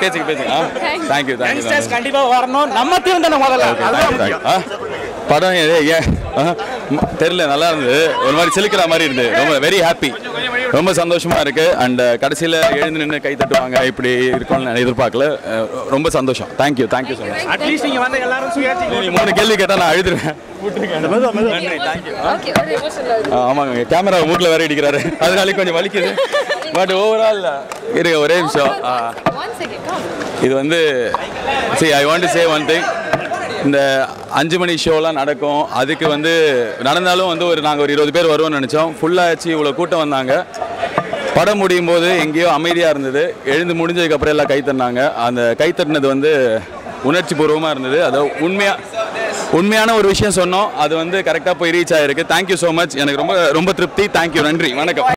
பேசுங்க பேசுங்க thank you thank you youngsters கண்டிப்பா வரணும் நம்ம டீம் தானே முதல்ல அதுதான் முக்கியம். ஆ படம் ஏ ஏன் ஆ, ம், தெரியல நல்லா இருந்தது ஒரு மாதிரி சிலுக்கிற மாதிரி இருந்தது ரொம்ப வெரி ஹாப்பி ரொம்ப சந்தோஷமா இருக்கு அண்ட் கடைசியில் எழுந்து நின்று கை தட்டுவாங்க இப்படி இருக்கும்னு நான் எதிர்பார்க்கல அஹ், ரொம்ப சந்தோஷம் thank you thank you so much at least நீங்க வந்து எல்லாரும் சுயாட்சி நீ மூணு கேள்வி கேட்டால் நான் அழுதுருவேன் நன்றி தேங்க்யூ ஓகே ஒரு எமோஷனல் ஆமாங்க கேமரா மூக்கில் வேற அடிக்கிறாரு அதனால கொஞ்சம் வலிக்குது பட் ஓவரால் இருங்க ஒரே நிமிஷம் ஆ, ஒன் செகண்ட் கம் இது வந்து சரி I want to say one thing இந்த அஞ்சு மணி ஷோலாம் நடக்கும் அதுக்கு வந்து நடந்தாலும் வந்து ஒரு நாங்கள் ஒரு இருபது பேர் வருவோம்னு நினச்சோம் ஃபுல்லாகிடுச்சு இவ்வளோ கூட்டம் வந்தாங்க படம் முடியும் போது எங்கேயோ அமைதியாக இருந்தது எழுந்து முடிஞ்சதுக்கு அப்புறம் எல்லாம் கை தட்டினாங்க அந்த கை தட்டினது வந்து உணர்ச்சி பூர்வமாக இருந்தது அது உண்மையாக உண்மையான ஒரு விஷயம் சொன்னோம் அது வந்து கரெக்டாக போய் ரீச் ஆகிருக்கு தேங்க்யூ ஸோ மச் எனக்கு ரொம்ப ரொம்ப திருப்தி தேங்க்யூ நன்றி வணக்கம்